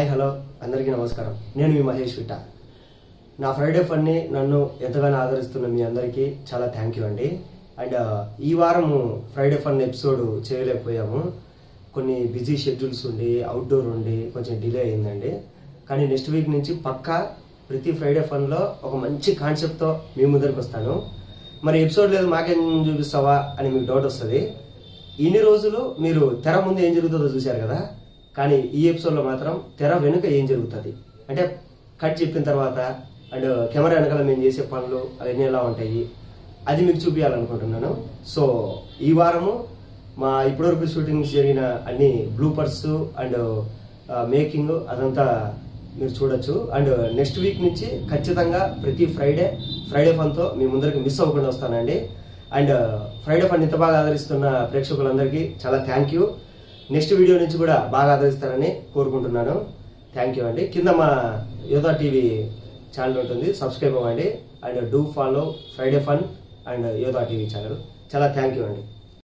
Hi hello అందరికీ నమస్కారం నేను మీ మహేష్ విట్ట నా ఫ్రైడే ఫన్ని నన్ను ఎంతగానో ఆదరిస్తున్న మీ అందరికీ చాలా థ్యాంక్ యూ అండి అండ్ ఈ వారము ఫ్రైడే ఫన్ ఎపిసోడ్ చేయలేకపోయాము కొన్ని బిజీ షెడ్యూల్స్ ఉండి అవుట్డోర్ ఉండి కొంచెం డిలే అయిందండి కానీ నెక్స్ట్ వీక్ నుంచి పక్కా ప్రతి ఫ్రైడే ఫన్లో ఒక మంచి కాన్సెప్ట్తో మీ ముందరికి వస్తాను మరి ఎపిసోడ్ లేదు మాకేం చూపిస్తావా అని మీకు డౌట్ వస్తుంది ఇన్ని రోజులు మీరు తెర ముందు ఏం జరుగుతుందో చూశారు కదా కానీ ఈ ఎపిసోడ్లో మాత్రం తెర వెనుక ఏం జరుగుతుంది అంటే కట్ చెప్పిన తర్వాత అండ్ కెమెరా వెనకాల మేము చేసే పనులు అవన్నీ ఎలా ఉంటాయి అది మీకు చూపించాలనుకుంటున్నాను సో ఈ వారము మా ఇప్పటివరకు షూటింగ్స్ జరిగిన అన్ని బ్లూపర్స్ అండ్ మేకింగ్ అదంతా మీరు చూడొచ్చు అండ్ నెక్స్ట్ వీక్ నుంచి ఖచ్చితంగా ప్రతి ఫ్రైడే ఫ్రైడే ఫన్తో మీ ముందరికి మిస్ అవ్వకుండా వస్తానండి అండ్ ఫ్రైడే ఫన్ ఇంత బాగా ఆదరిస్తున్న ప్రేక్షకులందరికీ చాలా థ్యాంక్ యూ నెక్స్ట్ వీడియో నుంచి కూడా బాగా ఆదరిస్తారని కోరుకుంటున్నాను థ్యాంక్ యూ అండి కింద మా యోధా టీవీ ఛానల్ ఉంటుంది సబ్స్క్రైబ్ అవ్వండి and do follow Friday fun and Yodha TV channel చాలా థ్యాంక్ యూ అండి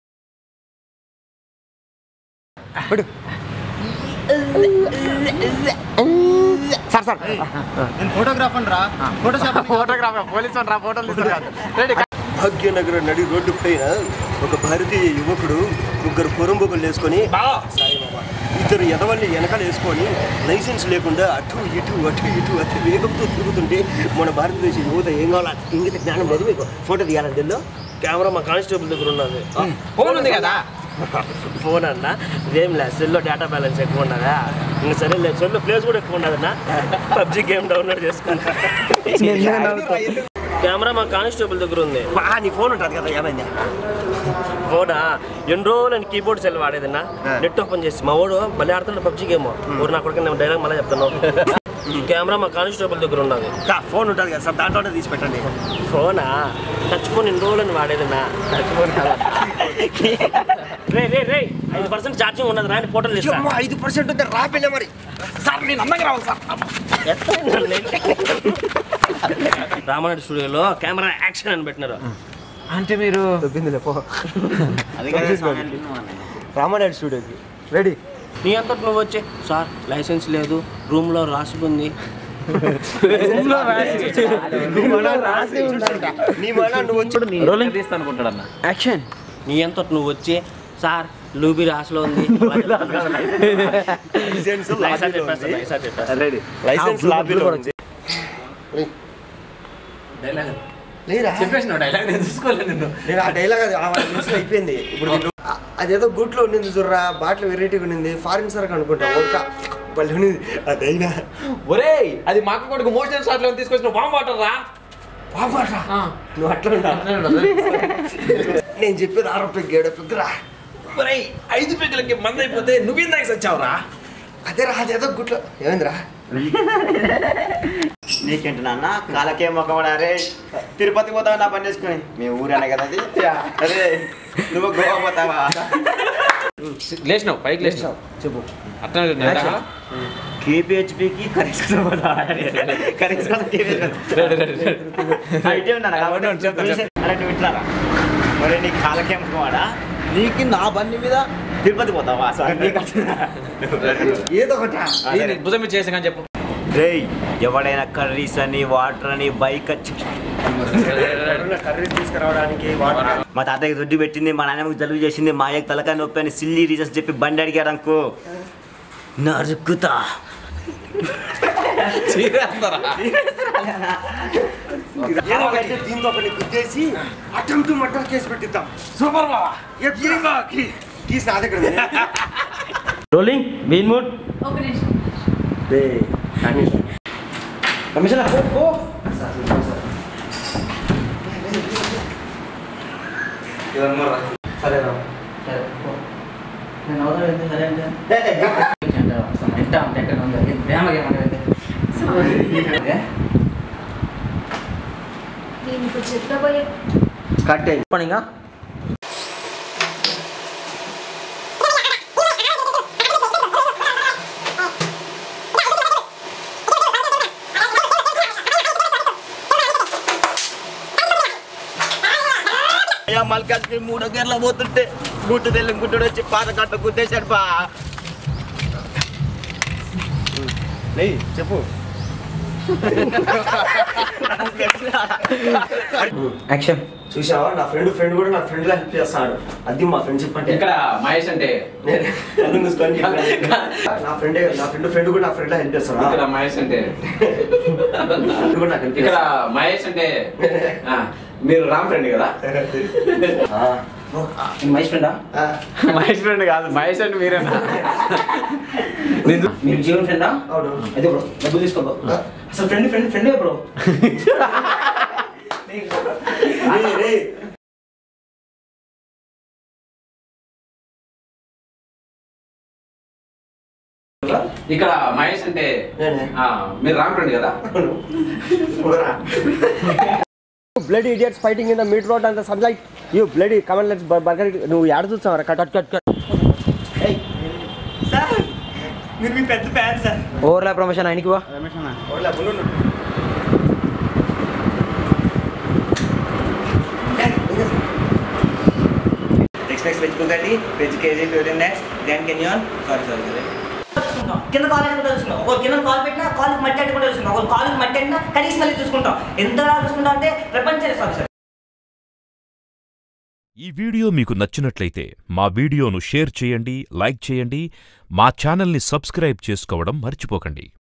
సార్ సార్ నేను ఫోటోగ్రాఫర్ రా ఫోటోషాప్ ఫోటోగ్రాఫర్ పోలీసు రా ఫోటోలు తీసుకురాదు రెడీ భాగ్యనగర్ నడి రోడ్డు పైన ఒక భారతీయ యువకుడు ముగ్గురు పొరంబొగులు వేసుకొని సారీ బాబా. ఇద్దరు ఎదవల్ని వెనకాల వేసుకొని లైసెన్స్ లేకుండా అటు ఇటు అటు ఇటు అతి వేగంతో తిరుగుతుంటే మన భారతదేశ యువత ఏం కావాలా ఇంగిత జ్ఞానం లేదు మీకు ఫోటో తీయాలంటే దీనిలో కెమెరా మా కానిస్టేబుల్ దగ్గర ఉన్నది ఫోన్ ఉంది కదా ఫోన్ అన్న ఇదేం లేదు సెల్లో డేటా బ్యాలెన్స్ ఎక్కువ ఉన్నదా ఇంకా సరే లేదు సెల్లో ప్లేస్ కూడా ఎక్కువ ఉన్నదన్న పబ్జి గేమ్ డౌన్లోడ్ చేసుకున్నా కెమెరా మా కానిస్టేబుల్ దగ్గర ఉంది నీ ఫోన్ ఉంటుంది కదా ఏమైంది ఫోనా ఎన్ని రోజులు నేను కీబోర్డ్ సెల్ వాడేదన్నా నెట్ ఓపెన్ చేసి మా వాడు భలే ఆడుతున్నాడు పబ్జి గేమ్ ఊరు నా కొడుకు నేను డైలాగ్ మళ్ళీ చెప్తాను కెమెరా మా కానిస్టేబుల్ దగ్గర ఉన్నది ఫోన్ ఉంటుంది కదా సార్ దాంట్లోనే తీసి పెట్టండి ఫోనా టచ్ ఫోన్ ఎన్ని రోజులు వాడేదన్నా టచ్ ఫోన్ రే రే రే ఐదు పర్సెంట్ ఛార్జింగ్ ఉన్నది రాని ఫోటోలు తీస్తా ఐదు పర్సెంట్ ఉంది రాపిల్ల మరి సార్ నేను అందంగా రావాలి సార్ రామారెడ్డి స్టూడియోలో కెమెరా యాక్షన్ అని పెట్టినారు అంటే మీరు రామారెడ్డి స్టూడియోకి రెడీ నీ అంతటి నువ్వు వచ్చే సార్ లైసెన్స్ లేదు రూమ్ లో రాసి ఉంది నీ మన నువ్వు వచ్చి రోలింగ్ తీస్తా అనుకుంటాడు యాక్షన్ నీ అంతటి నువ్వు వచ్చే సార్ లూబి రాసిలో ఉంది లైసెన్స్ చెప్పేస్తా, లైసెన్స్ చెప్పేస్తా. రెడీ లైసెన్స్ లాబీలో ఉంది లేరా చెప్పేసిన డైలాగ్ నేను చూసుకోలేదు నిన్ను నేను ఆ డైలాగ్ అది ఆ నిమిషం అయిపోయింది ఇప్పుడు నేను- ఆ- అదేదో గుట్లో ఉండింది చూడరా బాటిల్ వెరైటీగా ఉండింది ఫారిన్ సరకు అనుకుంటా ఒక్క భలే ఉన్నింది అదైనా ఒరేయ్ అది మా అక్క కొడుకు మోషన్ షాట్ లో తీసుకొచ్చిన వామ్ వాటర్ రా బాబాట్రా నువ్వు అట్లా ఉంటా నేను చెప్పేది ఆరో పెగ్గు ఏడో పెగ్గురా ఒరేయ్ ఐదు పెగ్గులకి మంద అయిపోతే నువ్వేం దాకా సచ్చావురా అదేరా అదేదో గుట్లో ఏమైందిరా నీకేంటి నాన్న కాలకే మొక్కమడారే తిరుపతి పోతావా నా పని చేసుకుని మీ ఊరేనే కదా అది అరే నువ్వు గోవా పోతావా లేచినావు పైకి లేచినావు చెప్పు అట్లా కేపీహెచ్పికి కరెక్ట్ కరెక్ట్ అయితే ఉన్నాను కాబట్టి అరే నువ్వు ఇట్లారా మరి నీ కాలకే మొక్కమాడా నీకు నా బండి మీద తిరుపతి పోతావా సార్ నీకు ఏదో ఒకటి భుజం మీద చేసాం కానీ చెప్పు రేయ్ ఎవడైనా కర్రీస్ అని వాటర్ అని బైక్ కర్రీ తీసుకురావడానికి వాటర్ మా తాతయ్యకి దుడ్డు పెట్టింది మా నాన్నమ్మకి జలుబు చేసింది మా అయ్యకి తలకాయ నొప్పి అని సిల్లీ రీజన్స్ చెప్పి బండి అడిగాడు అనుకో నరుకుతా ఏదో ఒకటి దీంతో ఒకటి గుద్దేసి అటెంప్ట్ మర్డర్ కేసు పెట్టిద్దాం సూపర్ బావా ఎప్పుడుగా కీస్ నా దగ్గర రోలింగ్ మెయిన్ మూడ్ ఒక నిమిషం సరే రా నేను అవతల వెళ్తే సరే అంటే అంటే వస్తాను. ఎంత అంటే ఎక్కడ ఉందో ఇది ప్రేమగా ఏమన్నా వెళ్తే. ఏ? నేను ఇప్పుడు చెప్పబోయే కట్ అయింది పనిగా అయ్యా మల్కాజ్కి మూడో గేర్లో పోతుంటే గుట్టు తెల్లి గుట్టుడు వచ్చి పాత కట్ట గుద్దేశాడు బా లేయ్ చెప్పు యాక్షన్ చూసావా నా ఫ్రెండ్ ఫ్రెండ్ కూడా నా ఫ్రెండ్ లా హెల్ప్ చేస్తాడు అది మా ఫ్రెండ్షిప్ అంటే ఇక్కడ మహేష్ అంటే నేను కళ్ళు మూసుకొని చెప్పాను. నా ఫ్రెండ్ నా ఫ్రెండ్ ఫ్రెండ్ కూడా నా ఫ్రెండ్ లా హెల్ప్ చేస్తాడు ఇక్కడ మహేష్ అంటే ఫ్రెండ్ కూడా నాకు హెల్ప్ ఇక్కడ చేస్తాడు మహేష్ అంటే ఆ, మీరు రామ్ ఫ్రెండ్ కదా మహేష్ ఫ్రెండా ఆ, మహేష్ ఫ్రెండ్ కాదు మహేష్ అంటే మీరేనా మీరు జీవన్ ఫ్రెండా అవును అదే బ్రో డబ్బులు తీసుకో బ్రో అసలు ఫ్రెండ్ ఫ్రెండ్ ఫ్రెండే బ్రో రేయ్, రేయ్. ఇక్కడ మహేష్ అంటే నేనే. ఆ, మీరు రామ్ ఫ్రెండ్ కదా blood idiots fighting in the mid road and the sunlight you blood come on let's burger నువ్వు యాడ్ చూస్తావు కట్ కట్ కట్ సార్ మీరు మీ పెద్ద ఫ్యాన్ సార్ ఓవర్లా ప్రమోషన్ ఆయనకి వా నెక్స్ట్ నెక్స్ట్ వెజ్ కుక్కటి veg KG fifteen next then can you sorry sorry sorry చూసుకుంటాం కింద కాల్ కూడా చూసుకుంటాం ఒక కింద కాల్ పెట్టినా కాలుకి మట్టి అట్టి కూడా చూసుకుంటాం ఒక కాలుకి మట్టి అట్టినా కనీసం మళ్ళీ చూసుకుంటాం ఎంతలా చూసుకుంటాం అంటే ప్రపంచాన్ని సారీ సార్ ఈ వీడియో మీకు నచ్చినట్లయితే మా వీడియోను షేర్ చేయండి లైక్ చేయండి మా ఛానల్ని సబ్స్క్రైబ్ చేసుకోవడం మర్చిపోకండి